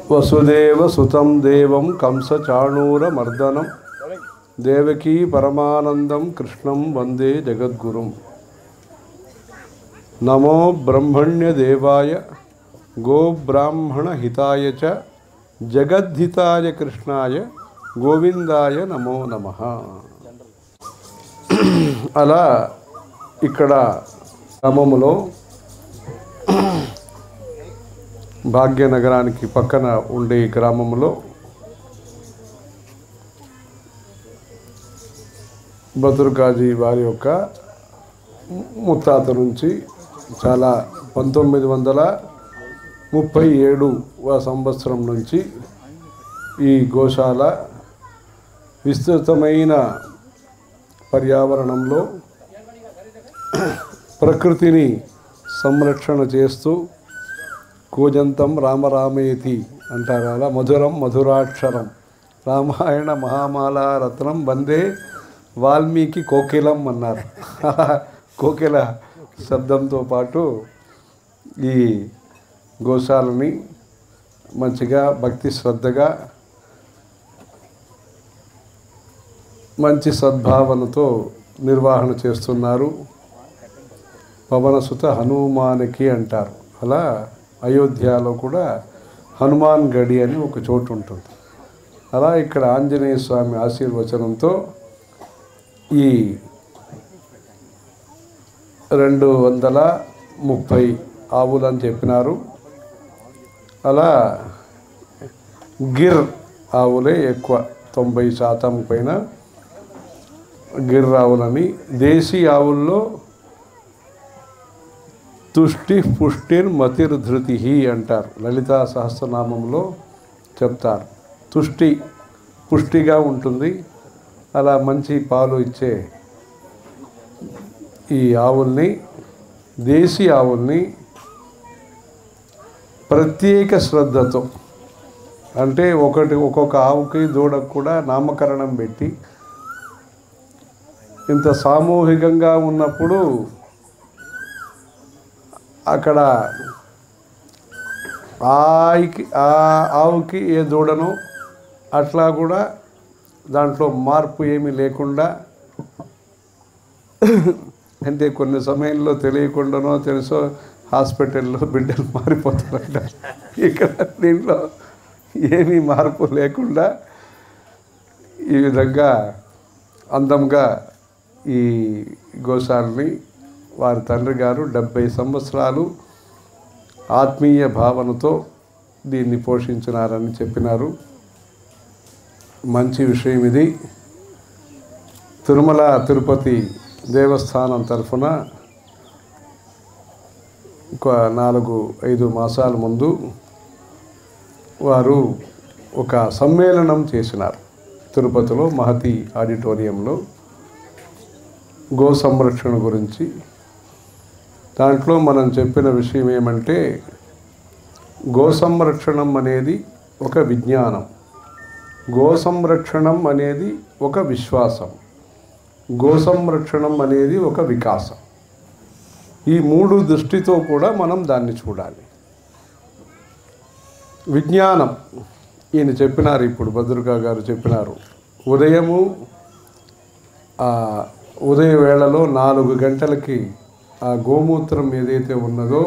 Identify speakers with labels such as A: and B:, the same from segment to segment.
A: వసుదేవ సుతం దేవం కంసచాణూరమర్దనం దేవకీ పరమానందం కృష్ణం వందే జగద్గురుం నమో బ్రహ్మణ్య దేవాయ గోబ్రాహ్మణ హితాయ చ జగద్ధితాయ కృష్ణాయ గోవిందాయ నమో నమ అలా ఇక్కడ గ్రామములో భాగ్యనగరానికి పక్కన ఉండే ఈ గ్రామంలో బతుర్కాజీ వారి యొక్క ముత్తాత నుంచి చాలా పంతొమ్మిది వందల ముప్పై ఏడు సంవత్సరం నుంచి ఈ గోశాల విస్తృతమైన పర్యావరణంలో ప్రకృతిని సంరక్షణ చేస్తూ కూజంతం రామరామేతి అంటారు అలా మధురం మధురాక్షరం రామాయణ మహామాల రత్నం వందే వాల్మీకి కోకిలం అన్నారు కోకిల శబ్దంతో పాటు ఈ గోశాలని మంచిగా భక్తి శ్రద్ధగా మంచి సద్భావనతో నిర్వహణ చేస్తున్నారు పవనసుత హనుమానికి అంటారు అలా అయోధ్యలో కూడా హనుమాన్ గడి అని ఒక చోటు ఉంటుంది అలా ఇక్కడ ఆంజనేయ స్వామి ఆశీర్వచనంతో ఈ రెండు వందల ముప్పై ఆవులు అని చెప్పినారు అలా గిర్ ఆవులే ఎక్కువ తొంభై శాతం పైన గిర్ ఆవులని దేశీ ఆవుల్లో తుష్టి పుష్టిర్ మతిర్ధృతి అంటారు లలితా సహస్రనామంలో చెప్తారు తుష్టి పుష్టిగా ఉంటుంది అలా మంచి పాలు ఇచ్చే ఈ ఆవుల్ని దేశీ ఆవుల్ని ప్రత్యేక శ్రద్ధతో అంటే ఒకటి ఒక్కొక్క ఆవుకి దూడకు కూడా నామకరణం పెట్టి ఇంత సామూహికంగా ఉన్నప్పుడు అక్కడ ఆయికి ఆ ఆవుకి ఏ దూడను అట్లా కూడా దాంట్లో మార్పు ఏమీ లేకుండా అంటే కొన్ని సమయంలో తెలియకుండానో తెలుసో హాస్పిటల్లో బిడ్డలు మారిపోతారంట ఇక్కడ దీంట్లో ఏమీ మార్పు లేకుండా ఈ విధంగా అందంగా ఈ గోశాలని వారి తండ్రి గారు డెబ్భై సంవత్సరాలు ఆత్మీయ భావనతో దీన్ని పోషించినారని చెప్పినారు మంచి విషయం ఇది తిరుమల తిరుపతి దేవస్థానం తరఫున ఒక నాలుగు ఐదు మాసాల ముందు వారు ఒక సమ్మేళనం చేసినారు తిరుపతిలో మహతి ఆడిటోరియంలో గో సంరక్షణ గురించి దాంట్లో మనం చెప్పిన విషయం ఏమంటే గో సంరక్షణం అనేది ఒక విజ్ఞానం గో సంరక్షణం అనేది ఒక విశ్వాసం గో సంరక్షణం అనేది ఒక వికాసం ఈ మూడు దృష్టితో కూడా మనం దాన్ని చూడాలి విజ్ఞానం ఈయన చెప్పినారు ఇప్పుడు భద్రకా గారు చెప్పినారు ఉదయము ఆ ఉదయ వేళలో నాలుగు గంటలకి ఆ గోమూత్రం ఏదైతే ఉన్నదో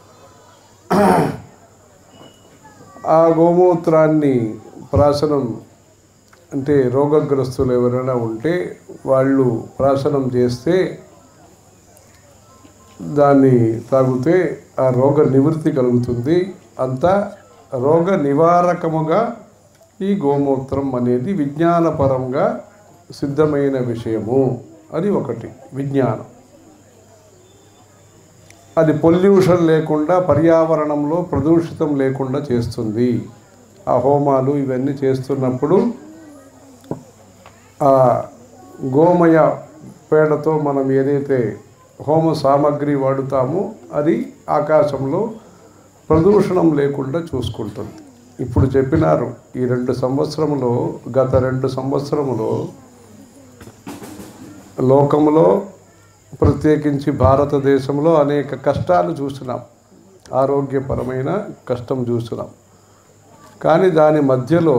A: ఆ గోమూత్రాన్ని ప్రాసనం అంటే రోగగ్రస్తులు ఎవరైనా ఉంటే వాళ్ళు ప్రాసనం చేస్తే దాన్ని తాగితే ఆ రోగ నివృత్తి కలుగుతుంది అంతా రోగ నివారకముగా ఈ గోమూత్రం అనేది విజ్ఞానపరంగా సిద్ధమైన విషయము అది ఒకటి విజ్ఞానం అది పొల్యూషన్ లేకుండా పర్యావరణంలో ప్రదూషితం లేకుండా చేస్తుంది ఆ హోమాలు ఇవన్నీ చేస్తున్నప్పుడు ఆ గోమయ పేడతో మనం ఏదైతే హోమ సామాగ్రి వాడుతామో అది ఆకాశంలో ప్రదూషణం లేకుండా చూసుకుంటుంది ఇప్పుడు చెప్పినారు ఈ రెండు సంవత్సరంలో గత రెండు సంవత్సరములో లోకంలో ప్రత్యేకించి భారతదేశంలో అనేక కష్టాలు చూసినాం ఆరోగ్యపరమైన కష్టం చూసినాం కానీ దాని మధ్యలో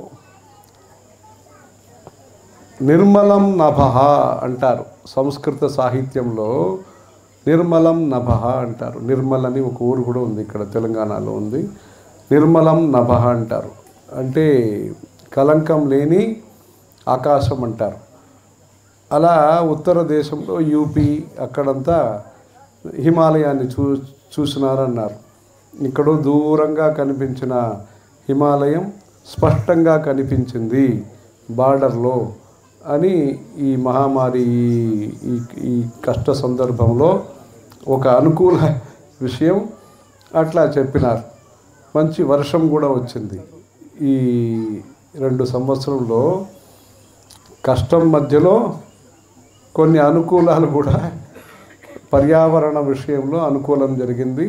A: నిర్మలం నభః అంటారు సంస్కృత సాహిత్యంలో నిర్మలం నభః అంటారు నిర్మల్ అని ఒక ఊరు కూడా ఉంది ఇక్కడ తెలంగాణలో ఉంది నిర్మలం నభః అంటారు అంటే కలంకం లేని ఆకాశం అంటారు అలా ఉత్తర దేశంలో యూపీ అక్కడంతా హిమాలయాన్ని చూ చూసినారన్నారు ఇక్కడ దూరంగా కనిపించిన హిమాలయం స్పష్టంగా కనిపించింది బార్డర్లో అని ఈ మహామారి ఈ- ఈ ఈ కష్ట సందర్భంలో ఒక అనుకూల విషయం అట్లా చెప్పినారు మంచి వర్షం కూడా వచ్చింది ఈ రెండు సంవత్సరంలో కష్టం మధ్యలో కొన్ని అనుకూలాలు కూడా పర్యావరణ విషయంలో అనుకూలం జరిగింది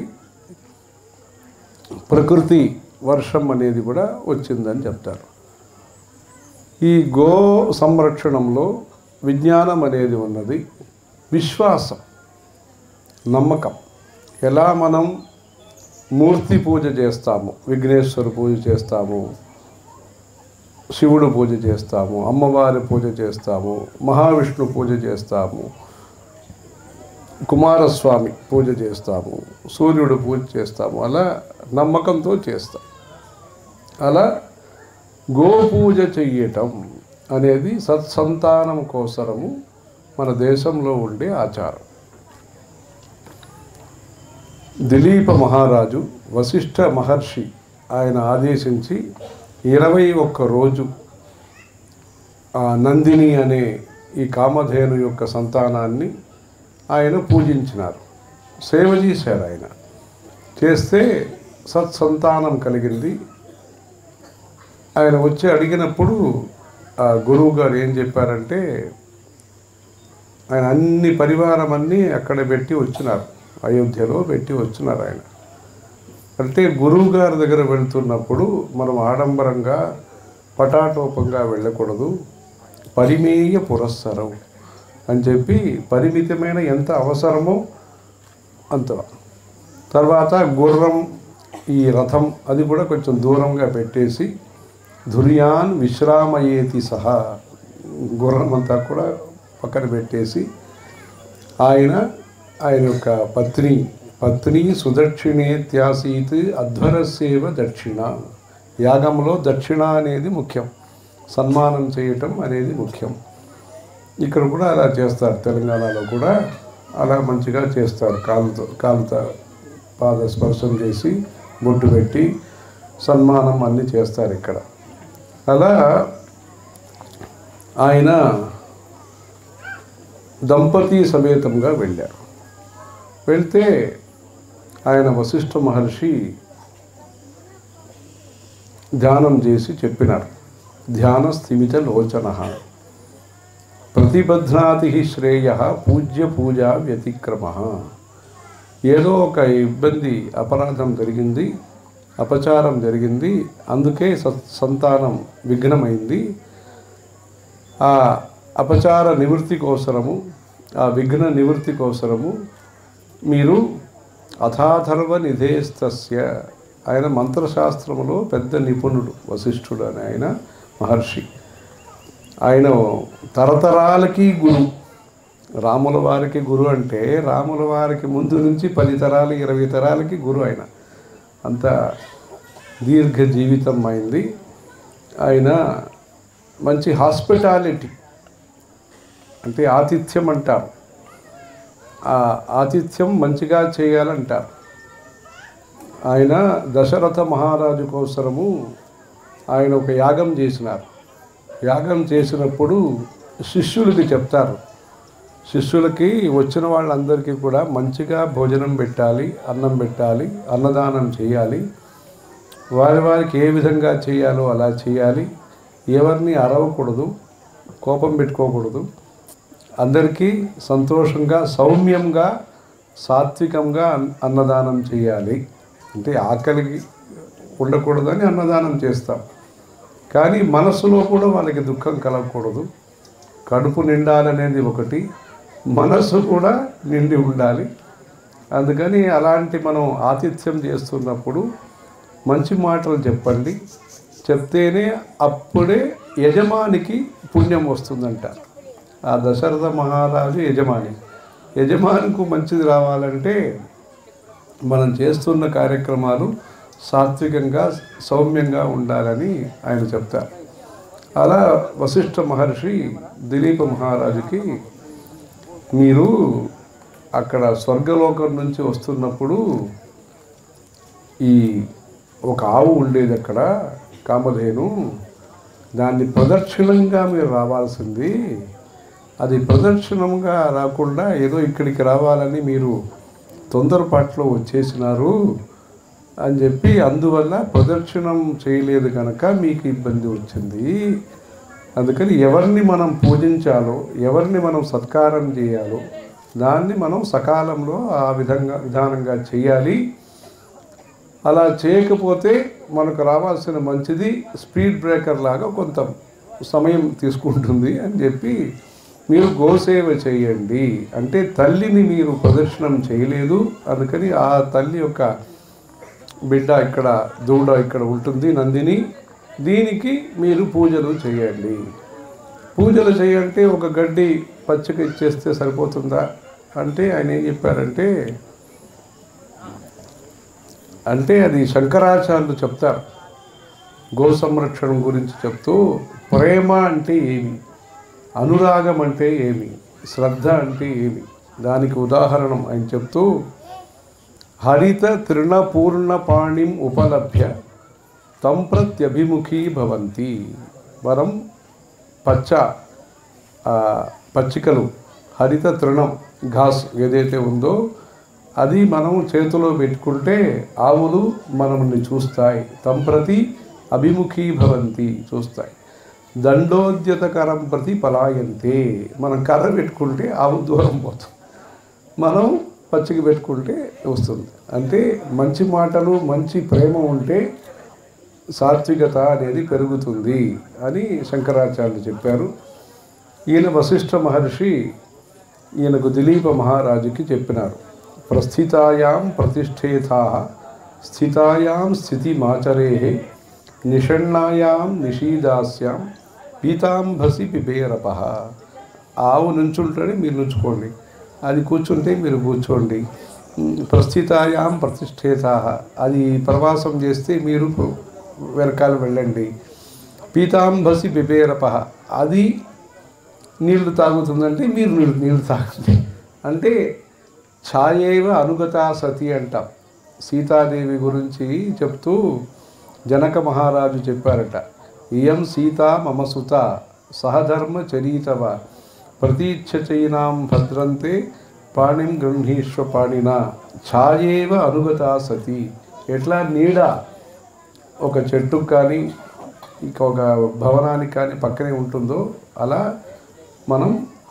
A: ప్రకృతి వర్షం అనేది కూడా వచ్చిందని చెప్తారు ఈ గో సంరక్షణంలో విజ్ఞానం అనేది ఉన్నది విశ్వాసం నమ్మకం ఎలా మనం మూర్తి పూజ చేస్తాము విఘ్నేశ్వర పూజ చేస్తాము శివుడు పూజ చేస్తాము అమ్మవారి పూజ చేస్తాము మహావిష్ణు పూజ చేస్తాము కుమారస్వామి పూజ చేస్తాము సూర్యుడు పూజ చేస్తాము అలా నమ్మకంతో చేస్తాం అలా గోపూజ చెయ్యటం అనేది సత్సంతానం కోసరము మన దేశంలో ఉండే ఆచారం దిలీప మహారాజు వశిష్ఠ మహర్షి ఆయన ఆదేశించి ఇరవై ఒక్క రోజు ఆ నందిని అనే ఈ కామధేను యొక్క సంతానాన్ని ఆయన పూజించినారు సేవ చేశారు ఆయన చేస్తే సత్సంతానం కలిగింది ఆయన వచ్చి అడిగినప్పుడు ఆ గురువు గారు ఏం చెప్పారంటే ఆయన అన్ని పరివారం అన్నీ అక్కడ పెట్టి వచ్చినారు అయోధ్యలో పెట్టి వచ్చినారు ఆయన అంటే గురువు గారి దగ్గర వెళ్తున్నప్పుడు మనం ఆడంబరంగా పటాటోపంగా వెళ్ళకూడదు పరిమేయ పురస్సరం అని చెప్పి పరిమితమైన ఎంత అవసరమో అంత తర్వాత గుర్రం ఈ రథం అది కూడా కొంచెం దూరంగా పెట్టేసి ధుర్యాన్ విశ్రామయేతి సహా గుర్రం అంతా కూడా పక్కన పెట్టేసి ఆయన ఆయన యొక్క పత్ని పత్ని సుదక్షిణేత్యాసీత్ అధ్వరసేవ దక్షిణ యాగంలో దక్షిణ అనేది ముఖ్యం సన్మానం చేయటం అనేది ముఖ్యం ఇక్కడ కూడా అలా చేస్తారు తెలంగాణలో కూడా అలా మంచిగా చేస్తారు కాలుతో కాలుతో పాద స్పర్శం చేసి బొట్టు పెట్టి సన్మానం అన్నీ చేస్తారు ఇక్కడ అలా ఆయన దంపతి సమేతంగా వెళ్ళారు వెళ్తే ఆయన వశిష్ఠ మహర్షి ధ్యానం చేసి చెప్పినారు ధ్యాన స్థిమిత లోచన ప్రతిబధ్నాతి శ్రేయ పూజ్య పూజా వ్యతిక్రమ ఏదో ఒక ఇబ్బంది అపరాధం జరిగింది అపచారం జరిగింది అందుకే సత్ సంతానం విఘ్నమైంది ఆ అపచార నివృత్తి కోసరము ఆ విఘ్న నివృత్తి కోసరము మీరు అథాధర్వ నిధేస్తస్య ఆయన మంత్రశాస్త్రములో పెద్ద నిపుణుడు వశిష్ఠుడు అని ఆయన మహర్షి ఆయన తరతరాలకి గురు రాముల వారికి గురు అంటే రాముల వారికి ముందు నుంచి పది తరాలు ఇరవై తరాలకి గురు ఆయన అంత దీర్ఘ జీవితం అయింది ఆయన మంచి హాస్పిటాలిటీ అంటే ఆతిథ్యం అంటారు ఆ ఆతిథ్యం మంచిగా చేయాలంటారు ఆయన దశరథ మహారాజు కోసరము ఆయన ఒక యాగం చేసినారు యాగం చేసినప్పుడు శిష్యులకి చెప్తారు శిష్యులకి వచ్చిన వాళ్ళందరికీ కూడా మంచిగా భోజనం పెట్టాలి అన్నం పెట్టాలి అన్నదానం చేయాలి వారి వారికి ఏ విధంగా చేయాలో అలా చేయాలి ఎవరిని అరవకూడదు కోపం పెట్టుకోకూడదు అందరికీ సంతోషంగా సౌమ్యంగా సాత్వికంగా అన్- అన్నదానం చేయాలి అంటే ఆకలికి ఉండకూడదని అన్నదానం చేస్తాం కానీ మనసులో కూడా వాళ్ళకి దుఃఖం కలగకూడదు కడుపు నిండాలనేది ఒకటి మనసు కూడా నిండి ఉండాలి అందుకని అలాంటి మనం ఆతిథ్యం చేస్తున్నప్పుడు మంచి మాటలు చెప్పండి చెప్తేనే అప్పుడే యజమానికి పుణ్యం వస్తుందంటారు ఆ దశరథ మహారాజు యజమాని యజమానికి మంచిది రావాలంటే మనం చేస్తున్న కార్యక్రమాలు సాత్వికంగా సౌమ్యంగా ఉండాలని ఆయన చెప్తారు అలా వశిష్ఠ మహర్షి దిలీప మహారాజుకి మీరు అక్కడ స్వర్గలోకం నుంచి వస్తున్నప్పుడు ఈ ఒక ఆవు ఉండేది అక్కడ కామధేను దాన్ని ప్రదక్షిణంగా మీరు రావాల్సింది అది ప్రదక్షిణంగా రాకుండా ఏదో ఇక్కడికి రావాలని మీరు తొందరపాట్లో వచ్చేసినారు అని చెప్పి అందువల్ల ప్రదక్షిణం చేయలేదు కనుక మీకు ఇబ్బంది వచ్చింది అందుకని ఎవరిని మనం పూజించాలో ఎవరిని మనం సత్కారం చేయాలో దాన్ని మనం సకాలంలో ఆ విధంగా విధానంగా చేయాలి అలా చేయకపోతే మనకు రావాల్సిన మంచిది స్పీడ్ బ్రేకర్ లాగా కొంత సమయం తీసుకుంటుంది అని చెప్పి మీరు గోసేవ చేయండి అంటే తల్లిని మీరు ప్రదర్శనం చేయలేదు అందుకని ఆ తల్లి యొక్క బిడ్డ ఇక్కడ దూడ ఇక్కడ ఉంటుంది నందిని దీనికి మీరు పూజలు చేయండి పూజలు చేయంటే ఒక గడ్డి పచ్చిక ఇచ్చేస్తే సరిపోతుందా అంటే ఆయన ఏం చెప్పారంటే అంటే అది శంకరాచార్యులు చెప్తారు గో సంరక్షణ గురించి చెప్తూ ప్రేమ అంటే ఏమి అనురాగం అంటే ఏమి శ్రద్ధ అంటే ఏమి దానికి ఉదాహరణం ఆయన చెప్తూ హరిత తృణపూర్ణ పాణిం ఉపలభ్య తం ప్రత్యభిముఖీ భవంతి మనం పచ్చ ఆ, పచ్చికలు హరిత తృణం ఘాస్ ఏదైతే ఉందో అది మనం చేతిలో పెట్టుకుంటే ఆవులు మనల్ని చూస్తాయి తం ప్రతి అభిముఖీ భవంతి చూస్తాయి దండోద్యతకరం ప్రతి పలాయంతే మనం కర్ర పెట్టుకుంటే ఆవు దూరం పోతుంది మనం పచ్చిక పెట్టుకుంటే వస్తుంది అంటే మంచి మాటలు మంచి ప్రేమ ఉంటే సాత్వికత అనేది పెరుగుతుంది అని శంకరాచార్యులు చెప్పారు ఈయన వశిష్ఠ మహర్షి ఈయనకు దిలీప మహారాజుకి చెప్పినారు ప్రస్థితాయాం ప్రతిష్ఠేతా స్థితాయాం స్థితిమాచరే నిషణ్ణాయాం నిషీదాస్యాం పీతాంబసి పిబేరప ఆవు నుంచుంటేనే మీరు నుంచుకోండి అది కూర్చుంటే మీరు కూర్చోండి ఉమ్, ప్రస్థితాయాం ప్రతిష్ఠేతా అది ప్రవాసం చేస్తే మీరు వెనకాల వెళ్ళండి పీతాంబసి పిబేరప అది నీళ్లు తాగుతుందంటే మీరు నీళ్ళు నీళ్ళు తాగండి అంటే ఛాయేవ అనుగతా సతి అంటాం సీతాదేవి గురించి చెప్తూ జనక మహారాజు చెప్పారట ఇయం సీత మమ సుత సహధర్మ చరీతవ ప్రతీచ్ఛ చైనాం భద్రంతే పాణిం గృహీష్వ పాణిన ఛాయేవ అనుగతా సతి ఎట్లా నీడ ఒక చెట్టుకు కానీ ఇక ఒక భవనానికి కానీ పక్కనే ఉంటుందో అలా మనం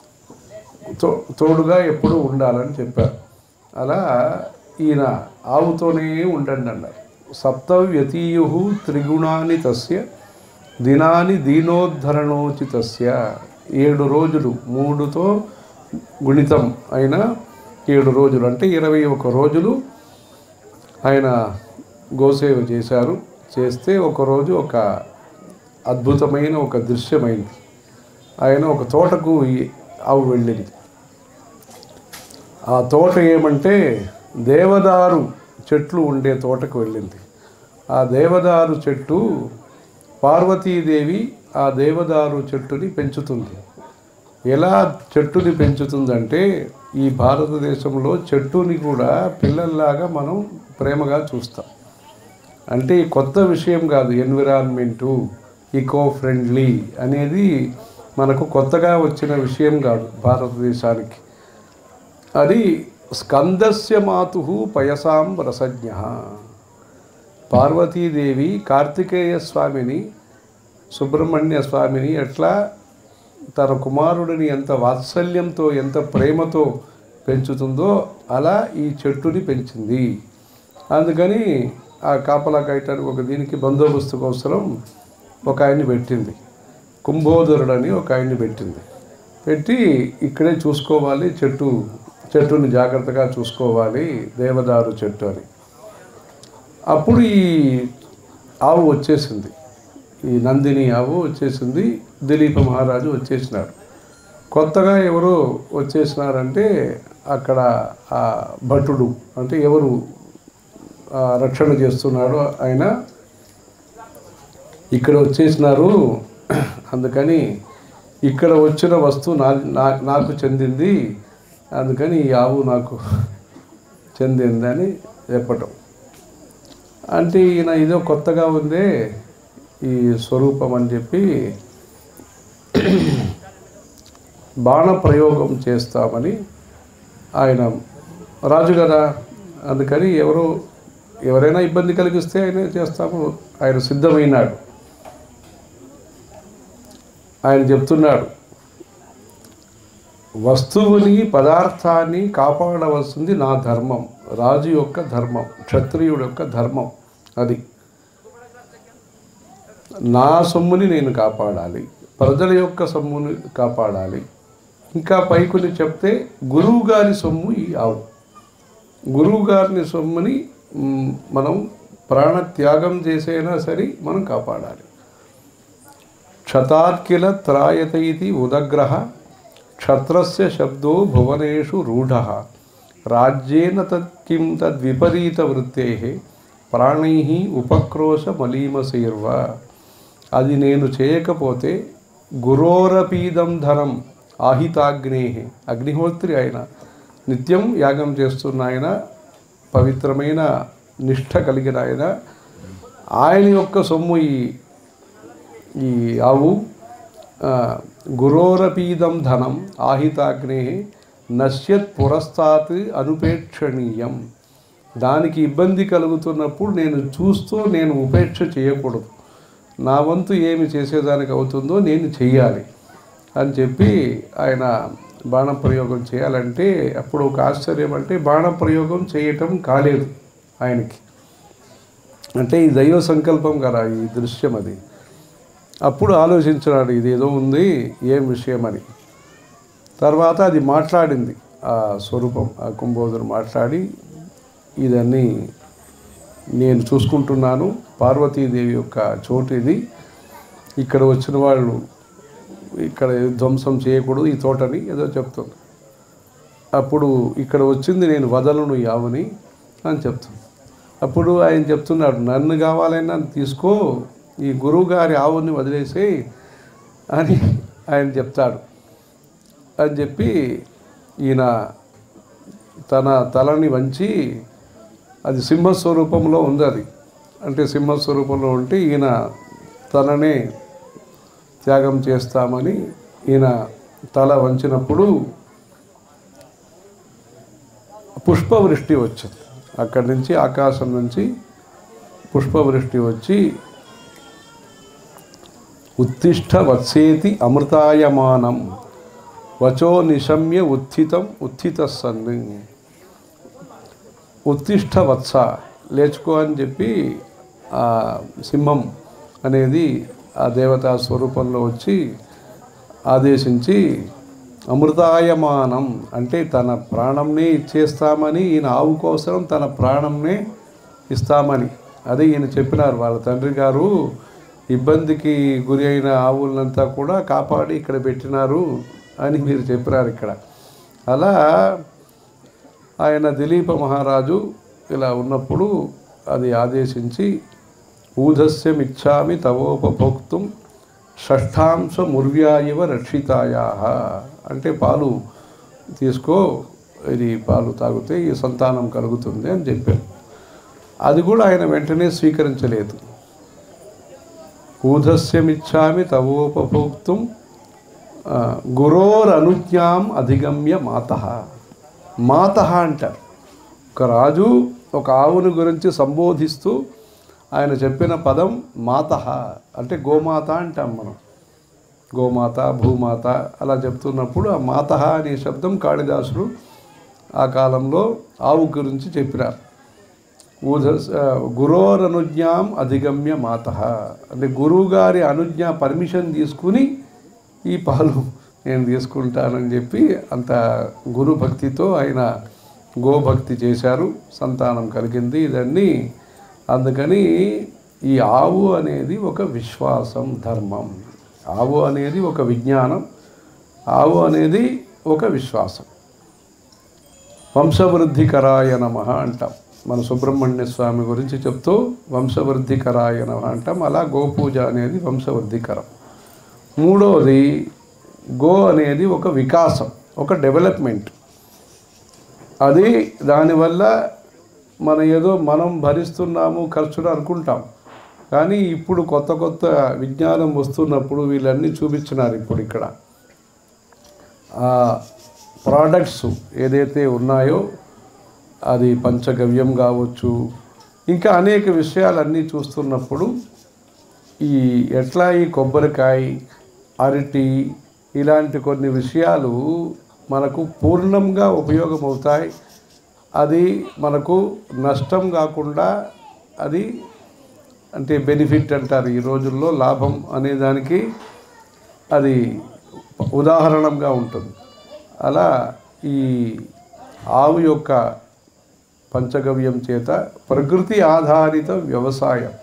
A: తో తోడుగా ఎప్పుడూ ఉండాలని చెప్పారు అలా ఈయన ఆవుతోనే ఉండండి అన్నారు సప్తవ్యతీయు త్రిగుణాని తస్య దినాని దీనోద్ధరణోచితస్య ఏడు రోజులు మూడుతో గుణితం అయిన ఏడు రోజులు అంటే ఇరవై ఒక రోజులు ఆయన గోసేవ చేశారు చేస్తే ఒకరోజు ఒక అద్భుతమైన ఒక దృశ్యమైంది ఆయన ఒక తోటకు ఈ ఆవు వెళ్ళింది ఆ తోట ఏమంటే దేవదారు చెట్లు ఉండే తోటకు వెళ్ళింది ఆ దేవదారు చెట్టు పార్వతీదేవి ఆ దేవదారు చెట్టుని పెంచుతుంది ఎలా చెట్టుని పెంచుతుందంటే ఈ భారతదేశంలో చెట్టుని కూడా పిల్లల్లాగా మనం ప్రేమగా చూస్తాం అంటే ఈ కొత్త విషయం కాదు ఎన్విరాన్మెంటు ఈకో ఫ్రెండ్లీ అనేది మనకు కొత్తగా వచ్చిన విషయం కాదు భారతదేశానికి అది స్కందస్య మాతు పయసాం రసజ్ఞ పార్వతీదేవి కార్తికేయ స్వామిని సుబ్రహ్మణ్య స్వామిని ఎట్లా తన కుమారుడిని ఎంత వాత్సల్యంతో ఎంత ప్రేమతో పెంచుతుందో అలా ఈ చెట్టుని పెంచింది అందుకని ఆ కాపలా కాయటానికి ఒక దీనికి బందోబస్తు కోసం ఒక ఆయన్ని పెట్టింది కుంభోదరుడని ఒక ఆయన్ని పెట్టింది పెట్టి ఇక్కడే చూసుకోవాలి చెట్టు చెట్టుని జాగ్రత్తగా చూసుకోవాలి దేవదారు చెట్టు అని అప్పుడు ఈ ఆవు వచ్చేసింది ఈ నందిని ఆవు వచ్చేసింది దిలీప మహారాజు వచ్చేసినాడు కొత్తగా ఎవరు వచ్చేసినారంటే అక్కడ ఆ భటుడు అంటే ఎవరు ఆ రక్షణ చేస్తున్నాడో ఆయన ఇక్కడ వచ్చేసినారు అందుకని ఇక్కడ వచ్చిన వస్తువు నా నా- నాకు చెందింది అందుకని ఈ ఆవు నాకు చెందిందని చెప్పటం అంటే ఈయన ఇదో కొత్తగా ఉందే ఈ స్వరూపం అని చెప్పి బాణ ప్రయోగం చేస్తామని ఆయన రాజు కదా అందుకని ఎవరు ఎవరైనా ఇబ్బంది కలిగిస్తే ఆయన చేస్తాము ఆయన సిద్ధమైనాడు ఆయన చెప్తున్నాడు వస్తువుని పదార్థాన్ని కాపాడవలసింది నా ధర్మం రాజు యొక్క ధర్మం క్షత్రియుడు యొక్క ధర్మం అది నా సొమ్ముని నేను కాపాడాలి ప్రజల యొక్క సొమ్ముని కాపాడాలి ఇంకా పైకుని చెప్తే గురువు గారి సొమ్ము ఈ ఆవు గురువు గారిని సొమ్ముని మ్, మనం ప్రాణత్యాగం చేసైనా సరే మనం కాపాడాలి క్షతార్కిల త్రాయత ఇది ఉదగ్రహ క్షత్రస్య శబ్దో భువనేషు రూఢ రాజ్యేన తత్కిం తద్విపరీత వృత్తే ప్రాణై ఉపక్రోశ మలీమశీర్వ అది నేను చేయకపోతే గురోరపీదం ధనం ఆహితాగ్నే అగ్నిహోత్రి ఆయన నిత్యం యాగం చేస్తున్న ఆయన పవిత్రమైన నిష్ఠ కలిగిన ఆయన ఆయన యొక్క సొమ్ము ఈ ఈ ఆవు ఆ, గురోరపీదం ధనం ఆహితాగ్నే నశ్యత్ పురస్తాత్ అనుపేక్షణీయం దానికి ఇబ్బంది కలుగుతున్నప్పుడు నేను చూస్తూ నేను ఉపేక్ష చేయకూడదు నా వంతు ఏమి చేసేదానికి అవుతుందో నేను చెయ్యాలి అని చెప్పి ఆయన బాణప్రయోగం చేయాలంటే అప్పుడు ఒక ఆశ్చర్యం అంటే బాణప్రయోగం చేయటం కాలేదు ఆయనకి అంటే ఈ దైవ సంకల్పం కదా ఈ దృశ్యం అది అప్పుడు ఆలోచించినాడు ఇదేదో ఉంది ఏం విషయం అని తర్వాత అది మాట్లాడింది ఆ స్వరూపం ఆ కుంభోదరు మాట్లాడి ఇదన్నీ నేను చూసుకుంటున్నాను పార్వతీదేవి యొక్క చోటు ఇది ఇక్కడ వచ్చిన వాళ్ళు ఇక్కడ ధ్వంసం చేయకూడదు ఈ తోటని ఏదో చెప్తుంది అప్పుడు ఇక్కడ వచ్చింది నేను వదలను ఈ ఆవుని అని చెప్తుంది అప్పుడు ఆయన చెప్తున్నాడు నన్ను కావాలన్నా తీసుకో ఈ గురువు గారి ఆవుని వదిలేసి అని ఆయన చెప్తాడు అని చెప్పి ఈయన తన తలని వంచి అది సింహస్వరూపంలో ఉంది అది అంటే సింహస్వరూపంలో ఉంటే ఈయన తననే త్యాగం చేస్తామని ఈయన తల వంచినప్పుడు పుష్పవృష్టి వచ్చింది అక్కడి నుంచి ఆకాశం నుంచి పుష్పవృష్టి వచ్చి ఉత్తిష్ట వత్సేతి అమృతాయమానం వచో నిశమ్య ఉత్థితం ఉత్థిత సన్ని ఉత్తిష్ట వత్స లేచుకో అని చెప్పి ఆ సింహం అనేది ఆ దేవతా స్వరూపంలో వచ్చి ఆదేశించి అమృతాయమానం అంటే తన ప్రాణంనే ఇచ్చేస్తామని ఈయన ఆవు కోసం తన ప్రాణంనే ఇస్తామని అదే ఈయన చెప్పినారు వాళ్ళ తండ్రి గారు ఇబ్బందికి గురి అయిన ఆవులంతా కూడా కాపాడి ఇక్కడ పెట్టినారు అని మీరు చెప్పినారు ఇక్కడ అలా ఆయన దిలీప మహారాజు ఇలా ఉన్నప్పుడు అది ఆదేశించి ఊధస్యమిచ్చామి తవోపభోక్తుం షష్ఠాంశ ముర్వ్యాయవ రక్షితాయా అంటే పాలు తీసుకో ఇది పాలు తాగితే ఈ సంతానం కలుగుతుంది అని చెప్పారు అది కూడా ఆయన వెంటనే స్వీకరించలేదు ఊధస్యమిచ్చామి తవోపభోక్తుం ఆ, గురోరనుజ్ఞాం అధిగమ్య మాత మాత అంటారు ఒక రాజు ఒక ఆవుని గురించి సంబోధిస్తూ ఆయన చెప్పిన పదం మాత అంటే గోమాత అంటాం మనం గోమాత భూమాత అలా చెప్తున్నప్పుడు ఆ మాత అనే శబ్దం కాళిదాసుడు ఆ కాలంలో ఆవు గురించి చెప్పినారు ఊధ గురోరనుజ్ఞాం అధిగమ్య మాత అంటే గురువు గారి అనుజ్ఞ పర్మిషన్ తీసుకుని ఈ పాలు నేను తీసుకుంటానని చెప్పి అంత గురు భక్తితో ఆయన గోభక్తి చేశారు సంతానం కలిగింది ఇదన్నీ అందుకని ఈ ఆవు అనేది ఒక విశ్వాసం ధర్మం ఆవు అనేది ఒక విజ్ఞానం ఆవు అనేది ఒక విశ్వాసం వంశవృద్ధికరాయ నమ అంటాం మన సుబ్రహ్మణ్య స్వామి గురించి చెప్తూ వంశవృద్ధికరాయ నమ అంటాం అలా గోపూజ అనేది వంశవృద్ధికరం మూడవది గో అనేది ఒక వికాసం ఒక డెవలప్మెంట్ అది దానివల్ల మన ఏదో మనం భరిస్తున్నాము ఖర్చులు అనుకుంటాం కానీ ఇప్పుడు కొత్త కొత్త విజ్ఞానం వస్తున్నప్పుడు వీళ్ళన్నీ చూపించినారు ఇప్పుడు ఇక్కడ ఆ ప్రోడక్ట్స్ ఏదైతే ఉన్నాయో అది పంచగవ్యం కావచ్చు ఇంకా అనేక విషయాలన్నీ చూస్తున్నప్పుడు ఈ ఎట్లా ఈ కొబ్బరికాయ అరటి ఇలాంటి కొన్ని విషయాలు మనకు పూర్ణంగా ఉపయోగమవుతాయి అది మనకు నష్టం కాకుండా అది అంటే బెనిఫిట్ అంటారు ఈ రోజుల్లో లాభం అనే దానికి అది ఉదాహరణంగా ఉంటుంది అలా ఈ ఆవు యొక్క పంచగవ్యం చేత ప్రకృతి ఆధారిత వ్యవసాయం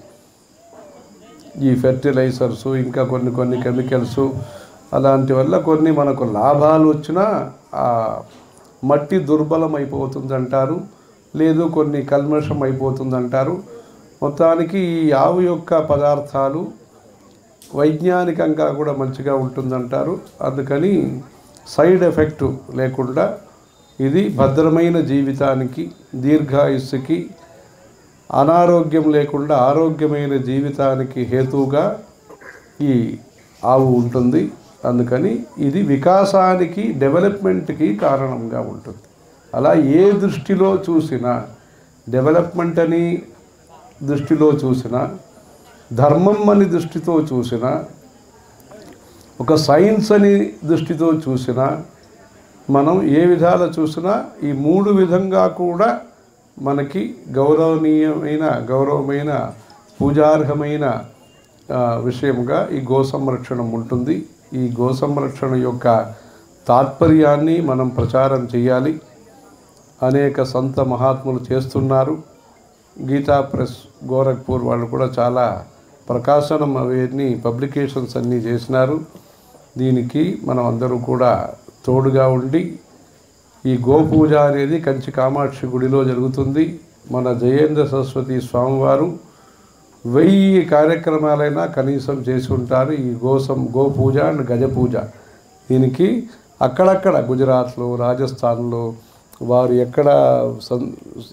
A: ఈ ఫెర్టిలైజర్స్ ఇంకా కొన్ని కొన్ని కెమికల్స్ అలాంటి వల్ల కొన్ని మనకు లాభాలు వచ్చినా ఆ మట్టి దుర్బలం అయిపోతుంది అంటారు లేదు కొన్ని కల్మషం అయిపోతుంది అంటారు మొత్తానికి ఈ ఆవు యొక్క పదార్థాలు వైజ్ఞానికంగా కూడా మంచిగా ఉంటుందంటారు అందుకని సైడ్ ఎఫెక్ట్ లేకుండా ఇది భద్రమైన జీవితానికి దీర్ఘాయుస్సుకి అనారోగ్యం లేకుండా ఆరోగ్యమైన జీవితానికి హేతువుగా ఈ ఆవు ఉంటుంది అందుకని ఇది వికాసానికి డెవలప్మెంట్కి కారణంగా ఉంటుంది అలా ఏ దృష్టిలో చూసినా డెవలప్మెంట్ అని దృష్టిలో చూసినా ధర్మం అని దృష్టితో చూసినా ఒక సైన్స్ అని దృష్టితో చూసినా మనం ఏ విధాల చూసినా ఈ మూడు విధంగా కూడా మనకి గౌరవనీయమైన గౌరవమైన పూజార్హమైన ఆ, విషయముగా ఈ గో సంరక్షణం ఉంటుంది ఈ గో సంరక్షణ యొక్క తాత్పర్యాన్ని మనం ప్రచారం చేయాలి అనేక సంత మహాత్ములు చేస్తున్నారు గీతా ప్రెస్ గోరఖ్పూర్ వాళ్ళు కూడా చాలా ప్రకాశనం అవన్నీ పబ్లికేషన్స్ అన్నీ చేసినారు దీనికి మనం అందరూ కూడా తోడుగా ఉండి ఈ గోపూజ అనేది కంచి కామాక్షి గుడిలో జరుగుతుంది మన జయేంద్ర సరస్వతి స్వామివారు వెయ్యి కార్యక్రమాలైనా కనీసం చేసి ఉంటారు ఈ గోసం గోపూజ అండ్ గజ పూజ దీనికి అక్కడక్కడ గుజరాత్లో రాజస్థాన్లో వారు ఎక్కడ సం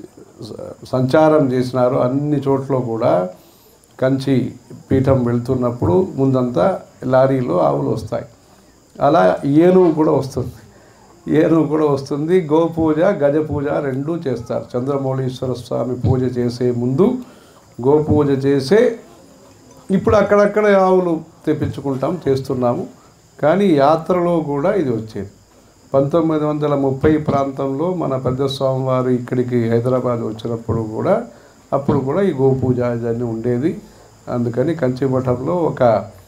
A: సంచారం చేసినారో అన్ని చోట్ల కూడా కంచి పీఠం వెళ్తున్నప్పుడు ముందంతా లారీలో ఆవులు వస్తాయి అలా ఏనుగు కూడా వస్తుంది ఏనుగు కూడా వస్తుంది గోపూజ గజ పూజ రెండూ చేస్తారు చంద్రమౌళీశ్వర స్వామి పూజ చేసే ముందు గోపూజ చేసే ఇప్పుడు అక్కడక్కడ ఆవులు తెప్పించుకుంటాం చేస్తున్నాము కానీ యాత్రలో కూడా ఇది వచ్చేది పంతొమ్మిది వందల ముప్పై ప్రాంతంలో మన పెద్ద స్వామివారు ఇక్కడికి హైదరాబాద్ వచ్చినప్పుడు కూడా అప్పుడు కూడా ఈ గోపూజ ఇదన్నీ ఉండేది అందుకని కంచిమఠంలో ఒక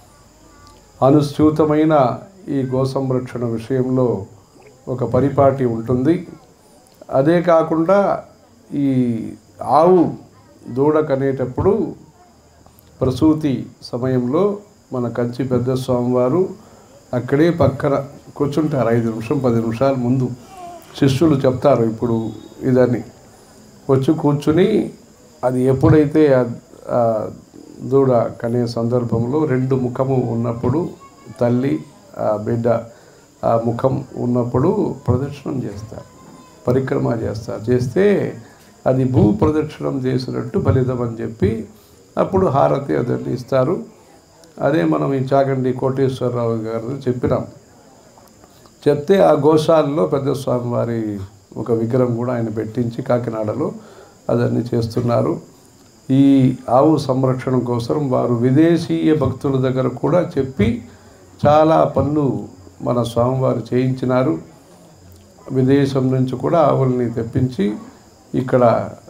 A: అనుస్యూతమైన ఈ గో సంరక్షణ విషయంలో ఒక పరిపాటి ఉంటుంది అదే కాకుండా ఈ ఆవు దూడ కనేటప్పుడు ప్రసూతి సమయంలో మన కంచి పెద్ద స్వామివారు అక్కడే పక్కన కూర్చుంటారు ఐదు నిమిషం పది నిమిషాల ముందు శిష్యులు చెప్తారు ఇప్పుడు ఇదని వచ్చి కూర్చుని అది ఎప్పుడైతే ఆ- ఆ దూడ కనే సందర్భంలో రెండు ముఖము ఉన్నప్పుడు తల్లి ఆ బిడ్డ ఆ ముఖం ఉన్నప్పుడు ప్రదక్షిణం చేస్తారు పరిక్రమ చేస్తారు చేస్తే అది భూ ప్రదక్షిణం చేసినట్టు ఫలితం అని చెప్పి అప్పుడు హారతి అదని ఇస్తారు అదే మనం ఈ చాగండి కోటేశ్వరరావు గారు చెప్పినాం చెప్తే ఆ గోశాలలో పెద్ద స్వామివారి ఒక విగ్రహం కూడా ఆయన పెట్టించి కాకినాడలో అదన్నీ చేస్తున్నారు ఈ ఆవు సంరక్షణ కోసం వారు విదేశీయ భక్తుల దగ్గర కూడా చెప్పి చాలా పనులు మన స్వామివారు చేయించినారు విదేశం నుంచి కూడా ఆవుల్ని తెప్పించి ఇక్కడ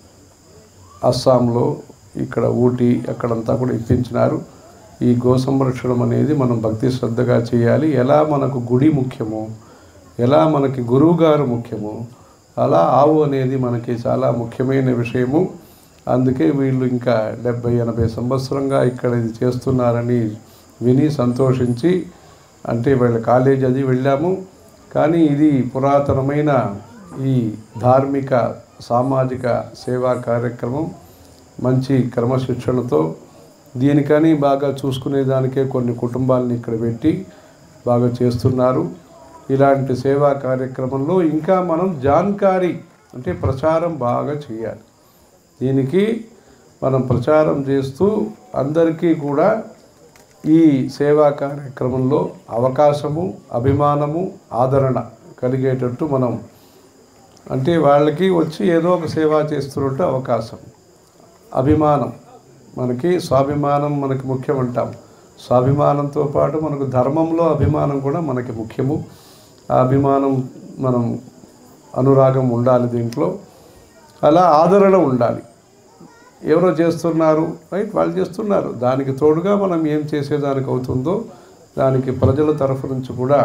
A: అస్సాంలో ఇక్కడ ఊటీ అక్కడంతా కూడా ఇప్పించినారు ఈ గో సంరక్షణం అనేది మనం భక్తి శ్రద్ధగా చేయాలి ఎలా మనకు గుడి ముఖ్యమో ఎలా మనకి గురువు గారు ముఖ్యమో అలా ఆవు అనేది మనకి చాలా ముఖ్యమైన విషయము అందుకే వీళ్ళు ఇంకా డెబ్బై ఎనభై సంవత్సరంగా ఇక్కడ ఇది చేస్తున్నారని విని సంతోషించి అంటే వీళ్ళ కాలేజ్ అది వెళ్ళాము కానీ ఇది పురాతనమైన ఈ ధార్మిక సామాజిక సేవా కార్యక్రమం మంచి క్రమశిక్షణతో దీనికని బాగా చూసుకునే దానికే కొన్ని కుటుంబాలని ఇక్కడ పెట్టి బాగా చేస్తున్నారు ఇలాంటి సేవా కార్యక్రమంలో ఇంకా మనం జాన్కారీ అంటే ప్రచారం బాగా చేయాలి దీనికి మనం ప్రచారం చేస్తూ అందరికీ కూడా ఈ సేవా కార్యక్రమంలో అవకాశము అభిమానము ఆదరణ కలిగేటట్టు మనం అంటే వాళ్ళకి వచ్చి ఏదో ఒక సేవ చేస్తున్నట్టు అవకాశం అభిమానం మనకి స్వాభిమానం మనకి ముఖ్యం అంటాం స్వాభిమానంతో పాటు మనకు ధర్మంలో అభిమానం కూడా మనకి ముఖ్యము ఆ అభిమానం మనం అనురాగం ఉండాలి దీంట్లో అలా ఆదరణ ఉండాలి ఎవరో చేస్తున్నారు రైట్ వాళ్ళు చేస్తున్నారు దానికి తోడుగా మనం ఏం చేసేదానికి అవుతుందో దానికి ప్రజల తరఫు నుంచి కూడా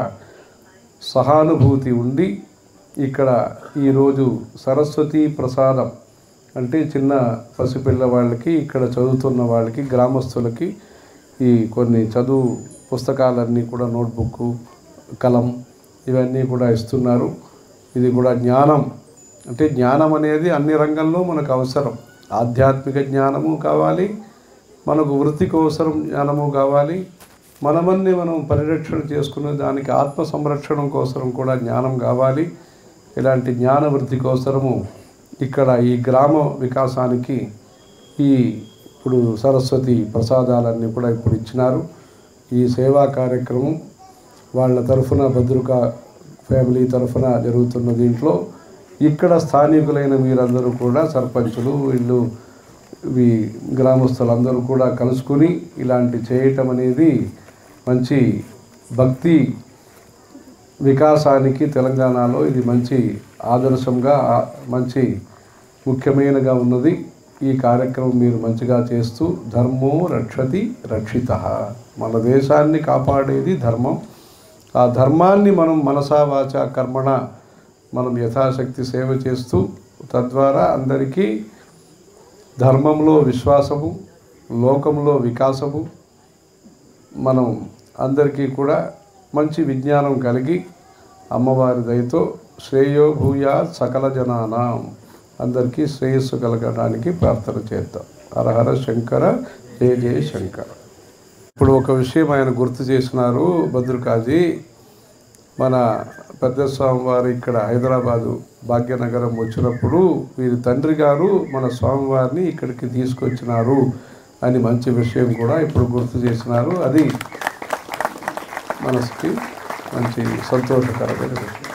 A: సహానుభూతి ఉండి ఇక్కడ ఈరోజు సరస్వతి ప్రసాదం అంటే చిన్న పసిపిల్ల వాళ్ళకి ఇక్కడ చదువుతున్న వాళ్ళకి గ్రామస్తులకి ఈ కొన్ని చదువు పుస్తకాలన్నీ కూడా నోట్బుక్ కలం ఇవన్నీ కూడా ఇస్తున్నారు ఇది కూడా జ్ఞానం అంటే జ్ఞానం అనేది అన్ని రంగంలో మనకు అవసరం ఆధ్యాత్మిక జ్ఞానము కావాలి మనకు వృత్తికి అవసరం జ్ఞానము కావాలి మనమన్ని మనం పరిరక్షణ చేసుకునే దానికి ఆత్మ సంరక్షణ కోసం కూడా జ్ఞానం కావాలి ఇలాంటి జ్ఞాన వృద్ధి కోసము ఇక్కడ ఈ గ్రామ వికాసానికి ఈ ఇప్పుడు సరస్వతి ప్రసాదాలన్నీ కూడా ఇప్పుడు ఇచ్చినారు ఈ సేవా కార్యక్రమం వాళ్ళ తరఫున భద్రుక ఫ్యామిలీ తరఫున జరుగుతున్న దీంట్లో ఇక్కడ స్థానికులైన మీరందరూ కూడా సర్పంచులు వీళ్ళు ఈ గ్రామస్తులందరూ కూడా కలుసుకుని ఇలాంటి చేయటం అనేది మంచి భక్తి వికాసానికి తెలంగాణలో ఇది మంచి ఆదర్శంగా ఆ- మంచి ముఖ్యమైనగా ఉన్నది ఈ కార్యక్రమం మీరు మంచిగా చేస్తూ ధర్మో రక్షతి రక్షిత మన దేశాన్ని కాపాడేది ధర్మం ఆ ధర్మాన్ని మనం మనసా వాచ కర్మణ మనం యథాశక్తి సేవ చేస్తూ తద్వారా అందరికీ ధర్మంలో విశ్వాసము లోకంలో వికాసము మనం అందరికీ కూడా మంచి విజ్ఞానం కలిగి అమ్మవారి దయతో శ్రేయో భూయా సకల జనానాం అందరికీ శ్రేయస్సు కలగడానికి ప్రార్థన చేద్దాం హరహర శంకర జయ జయ శంకర ఇప్పుడు ఒక విషయం ఆయన గుర్తు చేసినారు భద్రకాజీ మన పెద్ద స్వామివారు ఇక్కడ హైదరాబాదు భాగ్యనగరం వచ్చినప్పుడు వీరి తండ్రి గారు మన స్వామివారిని ఇక్కడికి తీసుకొచ్చినారు అని మంచి విషయం కూడా ఇప్పుడు గుర్తు చేసినారు అది మనసుకి మంచి సంతోషకరమైన విషయం